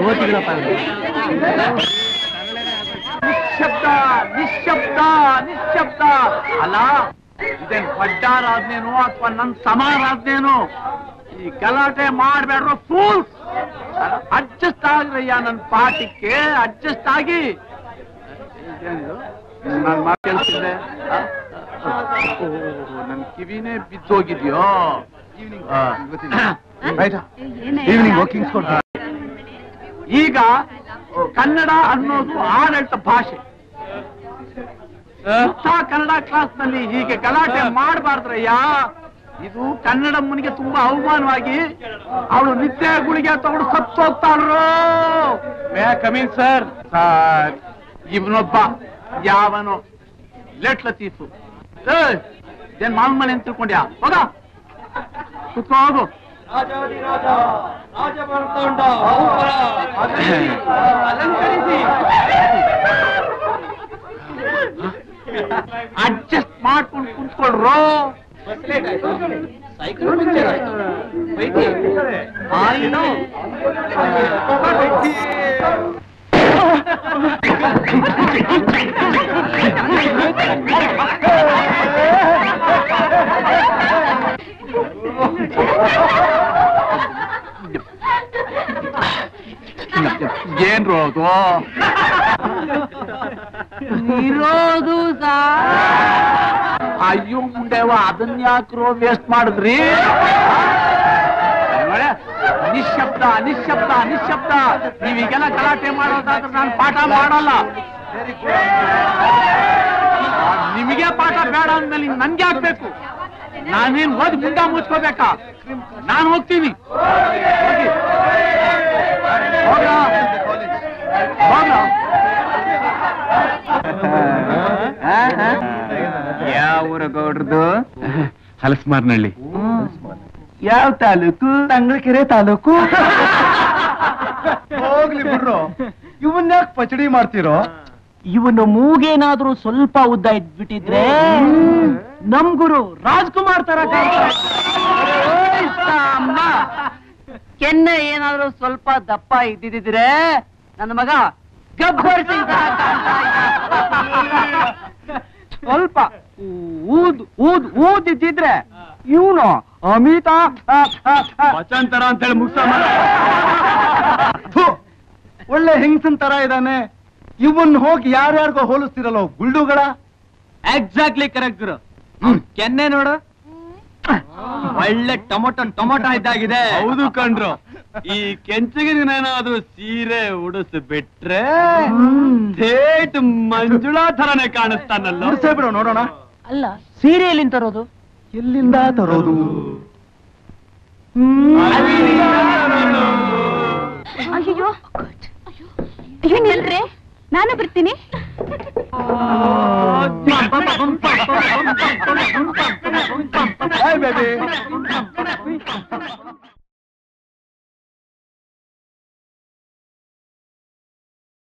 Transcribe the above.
ಕೋತಿಗಳಪ್ಪ ನಿಶ್ಶಬ್ದ ನಿಶ್ಶಬ್ದ ನಿಶ್ಶಬ್ದ ಅಲ್ಲ ಇದೇನ್ ಪಡ್ಡಾರಾದ್ನೇನು ಅಥವಾ ನನ್ ಸಮಾರಾದ್ನೇನು ಈ ಗಲಾಟೆ ಮಾಡ್ಬೇಡ್ರ ಫೂಲ್ಸ್ ಅಡ್ಜಸ್ಟ್ ಆಗ್ರಯ್ಯ ನನ್ ಪಾಠಕ್ಕೆ ಅಡ್ಜಸ್ಟ್ ಆಗಿ ಇದೇನಿದು ನಾನು ಮಾತು ಕೇಳ್ತಿದ್ದೆ ನನ್ ಕಿವಿನೇ ಬಿದ್ದೋಗಿದ್ಯೋ ಆ. ಈವ್ನಿಂಗ್ ವಾಕಿಂಗ್ ಈಗ ಕನ್ನಡ ಅನ್ನೋದು ಆಡಳಿತ ಭಾಷೆ ಇಂಥ ಕನ್ನಡ ಕ್ಲಾಸ್ ನಲ್ಲಿ ಹೀಗೆ ಗಲಾಟೆ ಮಾಡಬಾರ್ದ್ರಯ್ಯ ಇದು ಕನ್ನಡಮ್ಮನಿಗೆ ತುಂಬಾ ಅವಮಾನವಾಗಿ ಅವಳು ನಿತ್ಯ ಗುಳಿಗೆ ತಗೊಂಡು ಸತ್ತು ಹೋಗ್ತಾಳ್ರು ಕಮೀನ್ ಸರ್ ಸರ್ ಇವನೊಬ್ಬ ಯಾವನು ಲೇಟ್ ಲತೀಫು ಏಯ್, ಏನ್ ಮಾವನ್ ಮನೆ ಅಂತ ತಿಳ್ಕೊಂಡ್ಯಾ ಹೋಗ ಕುತ್ಕೋ ಹೋಗು ಅಡ್ಜಸ್ಟ್ ಮಾಡ್ಕೊಂಡು ಕುಂತ್ಕೊಳ್ರು ಆಯ್ತು. ಏನ್ರು ಅದು ಇರೋದು ಅಯ್ಯೋ ಮುಂಡೆವ ಅದನ್ನ ಯಾಕ್ರೋ ವೇಸ್ಟ್ ಮಾಡಿದ್ರಿ ನೋಡೆ, ನಿಶ್ಶಬ್ದ ನಿಶ್ಶಬ್ದ ನಿಶ್ಶಬ್ದ ನೀವೀಗೆಲ್ಲ ಗಲಾಟೆ ಮಾಡೋದಾದ್ರೆ ನಾನು ಪಾಠ ಮಾಡಲ್ಲ ಆ, ನಿಮಗೆ ಪಾಠ ಬೇಡ ಅಂದ್ಮೇಲೆ ಇನ್ ನನ್ಗೆ ಆಗ್ಬೇಕು ನಾನೇನ್ ಓದಿ ಮುಂಡ ಮುಚ್ಕೋಬೇಕಾ ನಾನು ಹೋಗ್ತೀನಿ ಹೋಗಿ. ಹೋಗ್ರ ಹೋಗ್ರ ಯಾವ ಊರ ಗೌಡ್ರದು ಹಲಸ್ಮಾರ್ನಳ್ಳಿ ಯಾವ ತಾಲೂಕು ತಂಗಳಕೆರೆ ತಾಲೂಕು ಹೋಗ್ಲಿ ಬಿಡ್ರು ಇವನ್ ಯಾಕೆ ಪಚಡಿ ಮಾಡ್ತಿರೋ ಇವನು ಮೂಗೇನಾದ್ರೂ ಸ್ವಲ್ಪ ಉದ್ದ ಇದ್ಬಿಟ್ಟಿದ್ರೆ ನಮ್ ಗುರು ರಾಜ್ಕುಮಾರ್ ತರ ಕೆನ್ನೆ ಏನಾದ್ರೂ ಸ್ವಲ್ಪ ದಪ್ಪ ಇದ್ದಿದ್ರೆ ನನ್ನ ಮಗ ಗಬ್ಬರ್ ಸಿಂಗ್ ತರ ಕಾಣ್ತಾ ಇದ್ದ. ಸ್ವಲ್ಪ ಊದ್ ಊದ್ ಊದ್ ಇದ್ದಿದ್ರೆ ಇವನು ಅಮಿತಾ ವಚಂತರ ಅಂತ ಹೇಳಿ ಮುಗಿಸ ಒಳ್ಳೆ ಹೆಂಗಸನ್ ತರ ಇದ್ದಾನೆ ಇವನ್ ಹೋಗಿ ಯಾರ್ಯಾರಿಗೋ ಹೋಲಿಸ್ತಿರಲ್ಲ ಗುಳ್ಳುಗಳ ಎಕ್ಸಾಕ್ಟ್ಲಿ ಕರೆಕ್ಟ್ ಗುರು ಕೆನ್ನೆ ನೋಡು ಒಳ್ಳೆ ಟೊಮೊಟೊ ಟೊಮೊಟೊ ಇದ್ದಾಗಿದೆ ಹೌದು ಕಂಡ್ರು ಈ ಕೆಂಚಗಿನೇನಾದ್ರೂ ಸೀರೆ ಉಡಿಸ್ ಬಿಟ್ರೆ ಥೇಟ್ ಮಂಜುಳಾ ಥರನೇ ಕಾಣಿಸ್ತಾನಲ್ಲ ಬಿಡಿಸೇ ಬಿಡು ನೋಡೋಣ ಅಲ್ಲ ಸೀರೆಯಲ್ಲಿ ತರೋದು ಎಲ್ಲಿಂದ ತರೋದು ಅಯ್ಯೋ ಅಯ್ಯೋ ನಿಲ್ರಿ ನಾನು ಬರ್ತೀನಿ ಬೇಬಿ